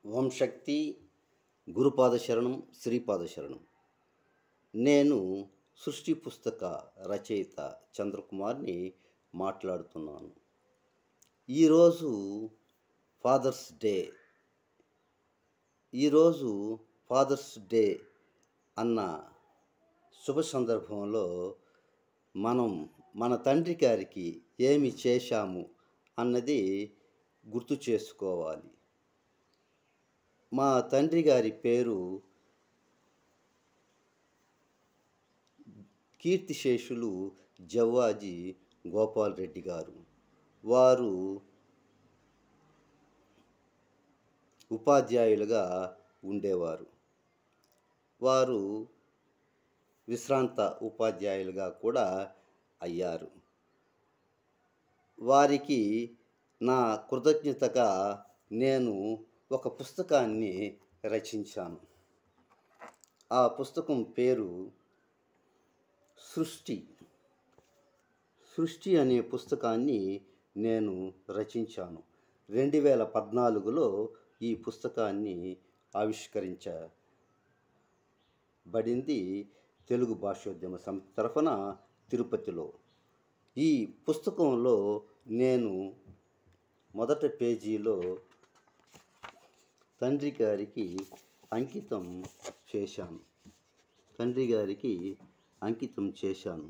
ఓం శక్తి గురుపాద శరణం శ్రీపాద శరణం నేను సృష్టి పుస్తక రచయిత చంద్రకుమార్ని మాట్లాడుతున్నాను ఈరోజు ఫాదర్స్ డే ఈరోజు ఫాదర్స్ డే అన్న శుభ సందర్భంలో మనం మన తండ్రి గారికి ఏమి చేశాము అన్నది గుర్తు చేసుకోవాలి మా తండ్రి గారి పేరు కీర్తిశేషులు జవ్వాజీ గోపాల్ రెడ్డి గారు వారు ఉపాధ్యాయులుగా ఉండేవారు వారు విశ్రాంత ఉపాధ్యాయులుగా కూడా అయ్యారు వారికి నా కృతజ్ఞతగా నేను ఒక పుస్తకాన్ని రచించాను ఆ పుస్తకం పేరు సృష్టి సృష్టి అనే పుస్తకాన్ని నేను రచించాను రెండు వేల పద్నాలుగులో ఈ పుస్తకాన్ని ఆవిష్కరించబడింది తెలుగు భాషోద్యమ సమితి తరఫున తిరుపతిలో ఈ పుస్తకంలో నేను మొదటి పేజీలో తండ్రి గారికి అంకితం చేశాను తండ్రి గారికి అంకితం చేశాను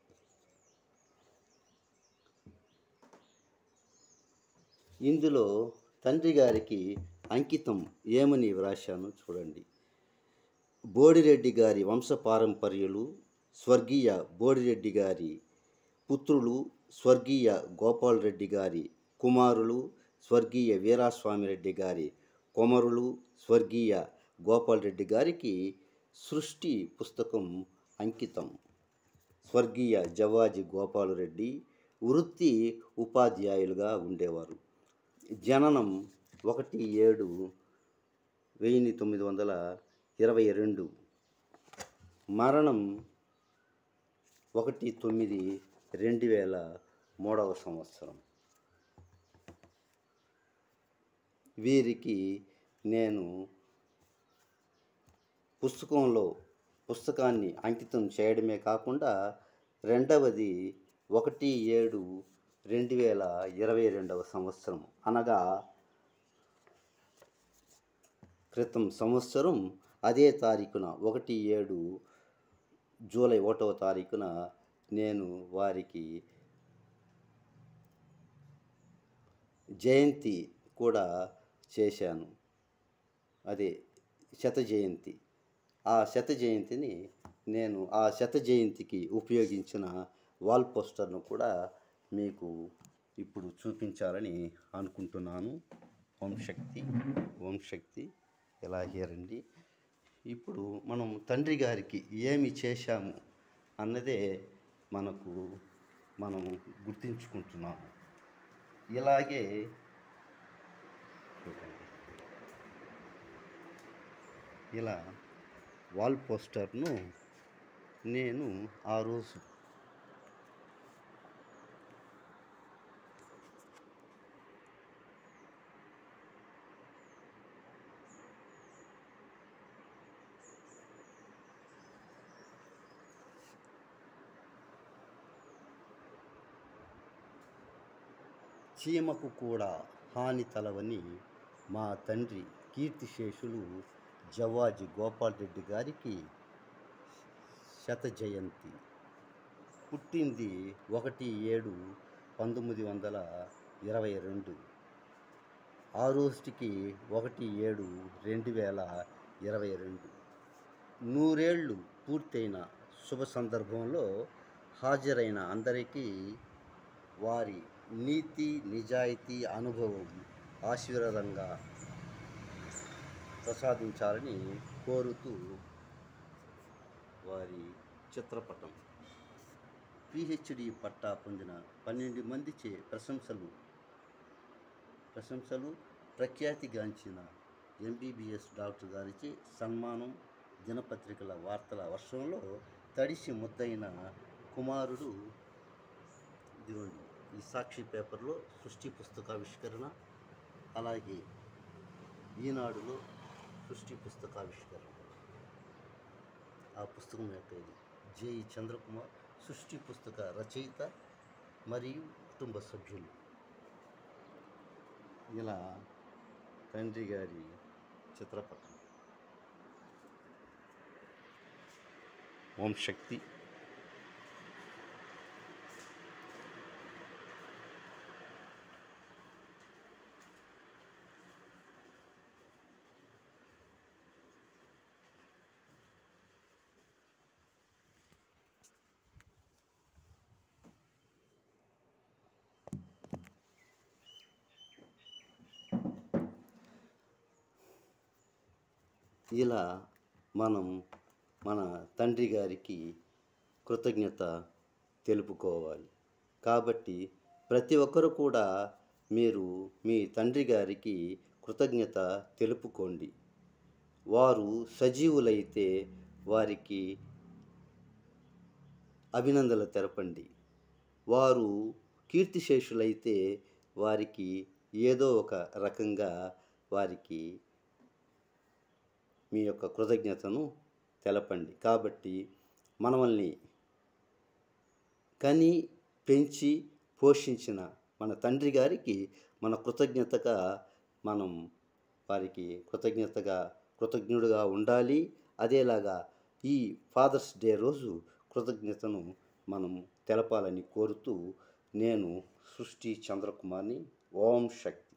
ఇందులో తండ్రి గారికి అంకితం ఏమని వ్రాశాను చూడండి బోడిరెడ్డి గారి వంశపారంపర్యులు స్వర్గీయ బోడిరెడ్డి గారి పుత్రులు స్వర్గీయ గోపాల్ రెడ్డి గారి కుమారులు స్వర్గీయ వీరాస్వామిరెడ్డి గారి కొమరులు స్వర్గీయ గోపాల్ రెడ్డి గారికి సృష్టి పుస్తకం అంకితం స్వర్గీయ జవాజీ గోపాలరెడ్డి వృత్తి ఉపాధ్యాయులుగా ఉండేవారు జననం ఒకటి ఏడు వెయ్యి తొమ్మిది వందల ఇరవై రెండు మరణం ఒకటి తొమ్మిది రెండు వేల మూడవ సంవత్సరం వీరికి నేను పుస్తకంలో పుస్తకాన్ని అంకితం చేయడమే కాకుండా రెండవది ఒకటి ఏడు రెండు వేల ఇరవై రెండవ సంవత్సరం అనగా క్రితం సంవత్సరం అదే తారీఖున ఒకటి ఏడు జూలై ఒకటవ తారీఖున నేను వారికి జయంతి కూడా చేశాను అదే శత జయంతి ఆ శత జయంతిని నేను ఆ శత జయంతికి ఉపయోగించిన వాల్ పోస్టర్ను కూడా మీకు ఇప్పుడు చూపించాలని అనుకుంటున్నాను ఓం శక్తి ఓం శక్తి ఇలాగే రండి ఇప్పుడు మనం తండ్రి గారికి ఏమి చేశాము అన్నదే మనకు మనం గుర్తించుకుంటున్నాము ఇలాగే చూడండి ఇలా వాల్ పోస్టర్ను నేను ఆ రోజు చీమకు కూడా హాని తలవని మా తండ్రి కీర్తిశేషులు జవాజీ గోపాల్ రెడ్డి గారికి శత జయంతి పుట్టింది ఒకటి ఏడు పంతొమ్మిది వందల ఇరవై రెండు ఆ రోజుకి ఒకటి ఏడు రెండు వేల ఇరవై రెండు నూరేళ్ళు పూర్తయిన శుభ సందర్భంలో హాజరైన అందరికీ వారి నీతి నిజాయితీ అనుభవం ఆశీర్వాదంగా ప్రసాదించాలని కోరుతూ వారి చిత్రపటం పిహెచ్డి పట్టా పొందిన పన్నెండు మందిచే ప్రశంసలు ప్రశంసలు ప్రఖ్యాతిగాంచిన ఎంబీబీఎస్ డాక్టర్ గారిచే సన్మానం దినపత్రికల వార్తల వర్షంలో తడిసి ముద్దైన కుమారుడు ఇదిగోండి ఈ సాక్షి పేపర్లో సృష్టి పుస్తకావిష్కరణ అలాగే ఈనాడులో సృష్టి పుస్తకావిష్కరణ ఆ పుస్తకం యొక్క ఇది జేఈ చంద్రకుమార్ సృష్టి పుస్తక రచయిత మరియు కుటుంబ సభ్యులు ఇలా తండ్రి గారి చిత్రపటం ఓం శక్తి ఇలా మనం మన తండ్రి గారికి కృతజ్ఞత తెలుపుకోవాలి కాబట్టి ప్రతి ఒక్కరు కూడా మీరు మీ తండ్రి గారికి కృతజ్ఞత తెలుపుకోండి వారు సజీవులైతే వారికి అభినందనలు తెలపండి వారు కీర్తిశేషులైతే వారికి ఏదో ఒక రకంగా వారికి మీ యొక్క కృతజ్ఞతను తెలపండి కాబట్టి మనల్ని కని పెంచి పోషించిన మన తండ్రి గారికి మన కృతజ్ఞతగా మనం వారికి కృతజ్ఞతగా కృతజ్ఞుడుగా ఉండాలి అదేలాగా ఈ ఫాదర్స్ డే రోజు కృతజ్ఞతను మనం తెలపాలని కోరుతూ నేను సృష్టి చంద్రకుమార్ని ఓం శక్తి